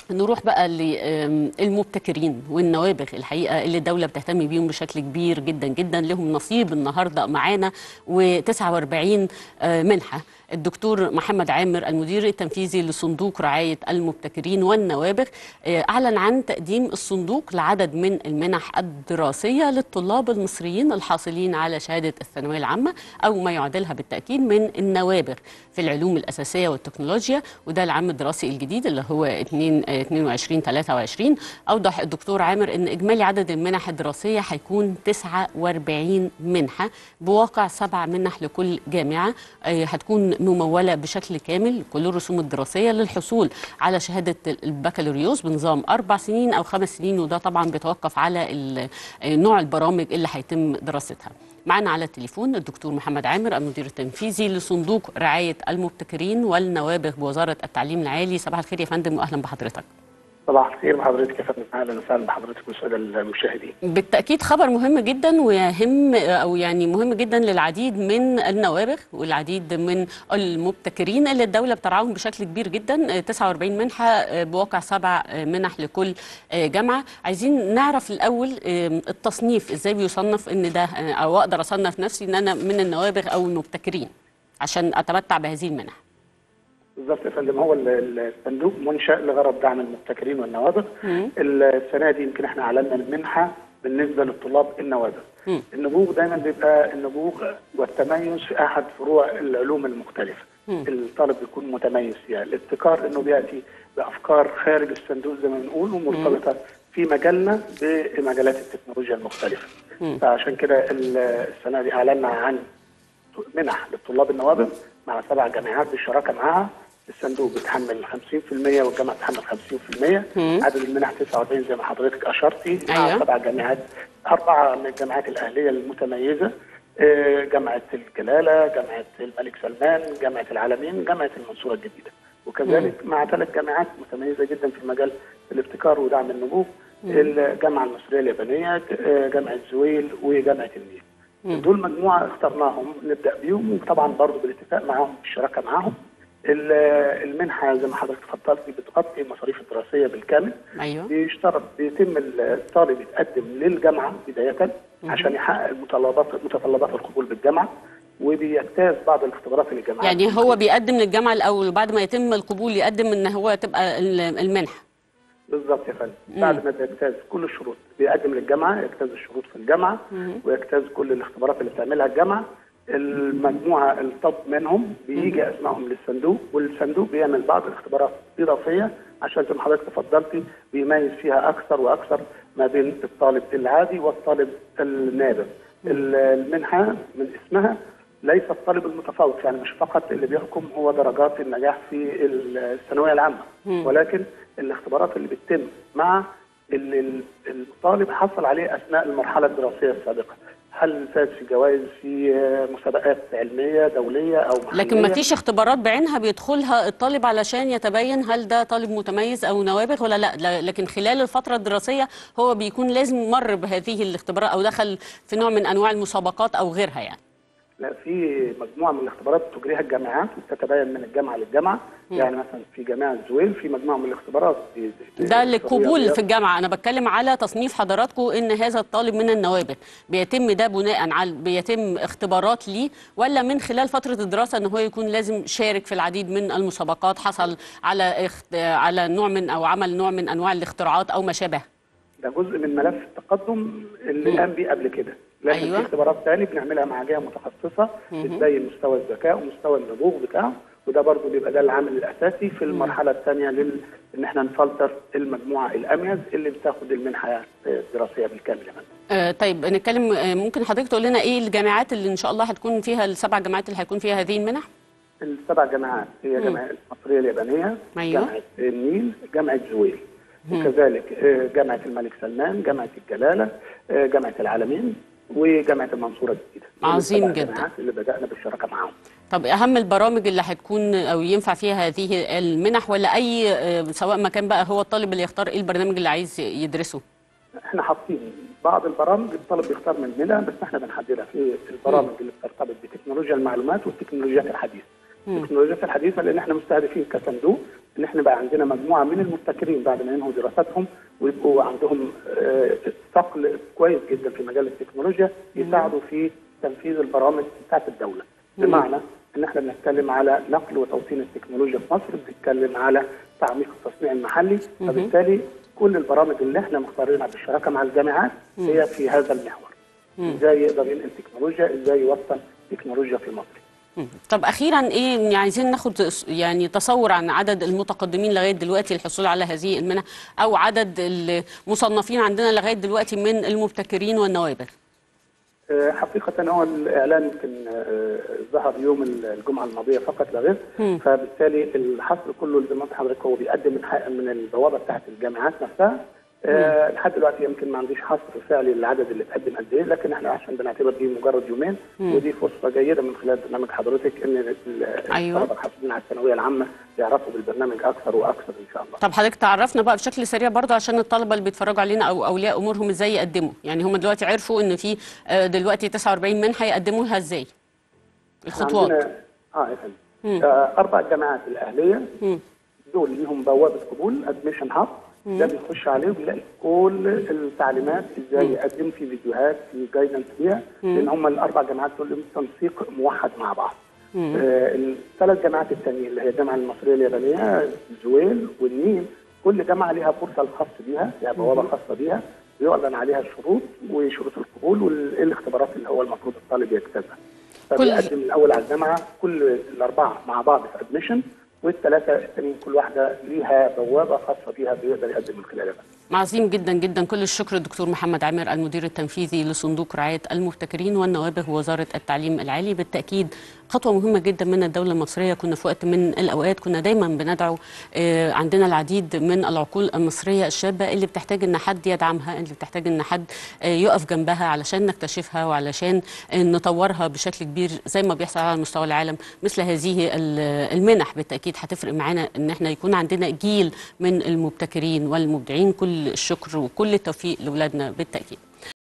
نروح بقى للمبتكرين والنوابغ الحقيقه اللي الدوله بتهتم بيهم بشكل كبير جدا جدا لهم نصيب النهارده معانا و49 منحه الدكتور محمد عامر المدير التنفيذي لصندوق رعايه المبتكرين والنوابغ اعلن عن تقديم الصندوق لعدد من المنح الدراسيه للطلاب المصريين الحاصلين على شهاده الثانويه العامه او ما يعادلها بالتاكيد من النوابغ في العلوم الاساسيه والتكنولوجيا وده العام الدراسي الجديد اللي هو 2 22 23 اوضح الدكتور عامر ان اجمالي عدد المنح الدراسيه هيكون 49 منحه بواقع سبع منح لكل جامعه هتكون مموله بشكل كامل كل الرسوم الدراسيه للحصول على شهاده البكالوريوس بنظام اربع سنين او خمس سنين وده طبعا بيتوقف على نوع البرامج اللي هيتم دراستها. معنا على التليفون الدكتور محمد عامر المدير التنفيذي لصندوق رعايه المبتكرين والنوابغ بوزاره التعليم العالي صباح الخير يا فندم واهلا بحضرتك. صباح الخير بحضرتك يا فندم اهلا وسهلا بحضرتك والساده المشاهدين. بالتاكيد خبر مهم جدا ويهم او يعني مهم جدا للعديد من النوابغ والعديد من المبتكرين اللي الدوله بترعاهم بشكل كبير جدا 49 منحه بواقع سبع منح لكل جامعه، عايزين نعرف الاول التصنيف ازاي بيصنف ان ده او اقدر اصنف نفسي ان انا من النوابغ او المبتكرين عشان اتمتع بهذه المنح. بالظبط يا فندم هو الصندوق منشا لغرض دعم المبتكرين والنوابغ السنه دي يمكن احنا اعلنا المنحه بالنسبه للطلاب النوابغ النبوغ دايما بيبقى النبوغ والتميز في احد فروع العلوم المختلفه مم. الطالب بيكون متميز فيها الابتكار انه بياتي بافكار خارج الصندوق زي ما بنقول ومرتبطه في مجالنا بمجالات التكنولوجيا المختلفه مم. فعشان كده السنه دي اعلنا عن منح للطلاب النوابغ مع سبع جامعات بالشراكه معاها الصندوق بيتحمل 50% والجامعه بتحمل 50% مم. عدد المنح 49 زي ما حضرتك اشرتي مع أيوة. سبع جامعات اربعه من الجامعات الاهليه المتميزه جامعه الجلاله، جامعه الملك سلمان، جامعه العالمين، جامعه المنصوره الجديده. وكذلك مم. مع ثلاث جامعات متميزه جدا في مجال الابتكار ودعم النبوغ الجامعه المصريه اليابانيه، جامعه زويل وجامعه النيل. مم. دول مجموعه اخترناهم نبدا بيهم وطبعا برضه بالاتفاق معاهم بالشراكه معاهم المنحه زي ما حضرتك اتفضلتي بتغطي المصاريف الدراسيه بالكامل ايوه بيشترط بيتم الطالب يتقدم للجامعه بدايه عشان يحقق المتطلبات متطلبات القبول بالجامعه وبيجتاز بعض الاختبارات اللي الجامعه يعني هو بيقدم للجامعه الاول وبعد ما يتم القبول يقدم ان هو تبقى المنحه بالظبط يا فندم بعد ما بيجتاز كل الشروط بيقدم للجامعه يجتاز الشروط في الجامعه مم. ويجتاز كل الاختبارات اللي بتعملها الجامعه المجموعه الطب منهم بيجي اسمائهم للصندوق والصندوق بيعمل بعض الاختبارات اضافيه عشان زي ما حضرتك تفضلتي بيميز فيها اكثر واكثر ما بين الطالب العادي والطالب النابغ. المنحه من اسمها ليس الطالب المتفوق يعني مش فقط اللي بيحكم هو درجات النجاح في الثانويه العامه ولكن الاختبارات اللي بتتم مع اللي الطالب حصل عليه اثناء المرحله الدراسيه السابقه. هل فاز في جوائز في مسابقات علميه دوليه او محليه لكن ما فيش اختبارات بعينها بيدخلها الطالب علشان يتبين هل ده طالب متميز او نوابغ ولا لا لكن خلال الفتره الدراسيه هو بيكون لازم مر بهذه الاختبارات او دخل في نوع من انواع المسابقات او غيرها يعني لا في مجموعه من الاختبارات تجريها الجامعات وتتبين من الجامعه للجامعه مم. يعني مثلا في جامعه زويل في مجموعه من الاختبارات ده للقبول في الجامعه انا بتكلم على تصنيف حضراتكم ان هذا الطالب من النوابغ بيتم ده بناء على بيتم اختبارات ليه ولا من خلال فتره الدراسه ان هو يكون لازم شارك في العديد من المسابقات حصل على اخت... على نوع من او عمل نوع من انواع الاختراعات او ما شابه ده جزء من ملف التقدم اللي قام بيه قبل كده لكن أيوة. في اختبارات ثاني بنعملها مع جهه متخصصه بتبين مستوى الذكاء ومستوى النبوغ بتاعه وده برضه بيبقى ده العامل الاساسي في المرحله الثانيه لل ان احنا نفلتر المجموعه الاميز اللي بتاخد المنحه الدراسيه بالكامل يا آه طيب نتكلم آه ممكن حضرتك تقول لنا ايه الجامعات اللي ان شاء الله هتكون فيها السبع جامعات اللي هيكون فيها هذه المنح؟ السبع جامعات هي جامعه المصريه اليابانيه أيوة. جامعه النيل جامعه زويل وكذلك جامعه الملك سلمان جامعه الجلاله جامعه العالمين وجامعه المنصوره الجديده عظيم جدا اللي بدانا بالشراكه معاهم طب اهم البرامج اللي هتكون او ينفع فيها هذه المنح ولا اي سواء ما كان بقى هو الطالب اللي يختار ايه البرنامج اللي عايز يدرسه احنا حاطين بعض البرامج الطالب بيختار من منها بس احنا بنحددها في البرامج اللي بترتبط بتكنولوجيا المعلومات والتكنولوجيات الحديثه التكنولوجيات الحديثه لان احنا مستهدفين كصندوق ان احنا بقى عندنا مجموعه من المبتكرين بعد ما ينهوا دراساتهم ويبقوا عندهم آه، ثقل كويس جدا في مجال التكنولوجيا يساعدوا في تنفيذ البرامج بتاعت الدوله بمعنى ان احنا بنتكلم على نقل وتوطين التكنولوجيا في مصر بنتكلم على تعميق التصنيع المحلي فبالتالي كل البرامج اللي احنا مختارينها بالشراكه مع الجامعات هي في هذا المحور ازاي يقدر ينقل تكنولوجيا ازاي يوصل تكنولوجيا في مصر مم. طب اخيرا ايه يعني عايزين ناخد يعني تصور عن عدد المتقدمين لغايه دلوقتي للحصول على هذه المنح او عدد المصنفين عندنا لغايه دلوقتي من المبتكرين والنوابغ آه، حقيقة هو الإعلان يمكن آه، ظهر يوم الجمعة الماضية فقط لا غير فبالتالي الحصر كله زي ما قلت لحضرتك هو بيقدم من حق- من البوابة بتاعت الجامعات نفسها آه، لحد دلوقتي يمكن ما عنديش حصر فعلي للعدد اللي اتقدم قد ايه لكن احنا عشان بنعتبر دي مجرد يومين ودي فرصه جيده من خلال برنامج حضرتك ان ال- أيوة. الطلبه الحاصلين على الثانويه العامه يعرفوا بالبرنامج اكثر واكثر ان شاء الله. طب حضرتك تعرفنا بقى بشكل سريع برضه عشان الطلبه اللي بيتفرجوا علينا او اولياء امورهم ازاي يقدموا يعني هم دلوقتي عرفوا ان في آه، دلوقتي 49 منحه يقدموها ازاي الخطوات عندنا اه يا فندم آه اربع جامعات الاهليه دول ليهم بوابه قبول ادميشن هاب ده بيخش عليه وبيلاقي كل التعليمات ازاي يقدم في فيديوهات في جايدنس ليها لان هم الاربع جامعات دول لهم تنسيق موحد مع بعض. آه الثلاث جامعات التانيين اللي هي الجامعه المصريه اليابانيه زويل والنيل كل جامعه ليها بورتال خاص بيها ليها بوابه خاصه بيها بيعلن عليها الشروط وشروط القبول والاختبارات اللي هو المفروض الطالب يجتازها. فبيقدم الاول على الجامعه كل الاربعه مع بعض في ادميشن والثلاثه التانيين كل واحده ليها بوابه خاصه بيها بيقدر يقدم من خلالها عظيم جدا جدا كل الشكر الدكتور محمد عامر المدير التنفيذي لصندوق رعايه المبتكرين والنوابغ وزاره التعليم العالي بالتاكيد خطوه مهمه جدا من الدوله المصريه كنا في وقت من الاوقات كنا دايما بندعو آه، عندنا العديد من العقول المصريه الشابه اللي بتحتاج ان حد يدعمها اللي بتحتاج ان حد آه، يقف جنبها علشان نكتشفها وعلشان آه، نطورها بشكل كبير زي ما بيحصل على مستوى العالم مثل هذه ال- المنح بالتاكيد هتفرق معانا ان احنا يكون عندنا جيل من المبتكرين والمبدعين كل الشكر وكل التوفيق لاولادنا بالتاكيد